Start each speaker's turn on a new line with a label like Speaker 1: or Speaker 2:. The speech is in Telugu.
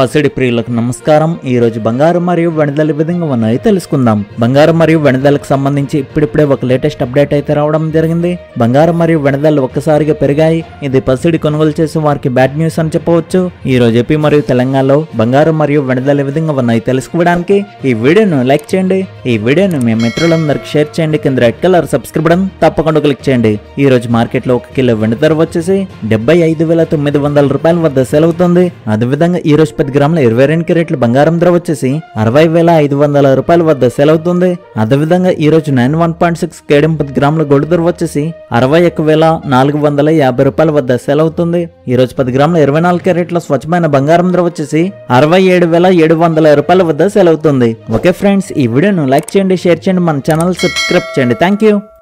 Speaker 1: పసిడి ప్రియులకు నమస్కారం ఈ రోజు బంగారం మరియు వెనుదల విధంగా ఉన్నాయి తెలుసుకుందాం బంగారం మరియు వెనుదలకు సంబంధించి ఇప్పుడిప్పుడే ఒక లేటెస్ట్ అప్డేట్ అయితే రావడం జరిగింది బంగారం మరియు వెనుదలు ఒక్కసారిగా పెరిగాయి ఇది పసిడి కొనుగోలు చేసే వారికి బ్యాడ్ న్యూస్ అని చెప్పవచ్చు ఈ రోజు ఏపీ మరియు తెలంగాణలో బంగారం మరియు వెనుదల విధంగా ఉన్నాయి తెలుసుకోవడానికి ఈ వీడియోను లైక్ చేయండి ఈ వీడియోను మీ మిత్రులందరికీ షేర్ చేయండి కింద రెడ్ కలర్ సబ్స్క్రైబ్ బటన్ తప్పకుండా క్లిక్ చేయండి ఈ రోజు మార్కెట్ లో ఒక కిలో వెండి ధర వచ్చేసి డెబ్బై ఐదు వేల తొమ్మిది వందల రూపాయల వద్ద సేల్ అవుతుంది అదేవిధంగా ఈ రోజు పది గ్రాముల ఇరవై రెండు క్యారెట్ల బంగారం ధర వచ్చేసి అరవై వేల ఐదు వందల రూపాయల వద్ద సేల్ అవుతుంది అదేవిధంగా ఈ రోజు నైన్ వన్ పాయింట్ సిక్స్ కేడం పది గ్రాముల గోల్డ్ ధర వచ్చేసి అరవై ఒక్క వేల నాలుగు వందల యాభై రూపాయల వద్ద సేల్ అవుతుంది ఈ రోజు పది గ్రాముల ఇరవై నాలుగు క్యారెట్ల స్వచ్ఛమైన బంగారం ధర వచ్చేసి అరవై ఏడు వేల ఏడు వందల రూపాయల వద్ద సేల్ అవుతుంది ఓకే ఫ్రెండ్స్ ఈ వీడియోను లైక్ చేయండి షేర్ చేయండి మన ఛానల్ సబ్స్క్రైబ్ చేయండి థ్యాంక్ యూ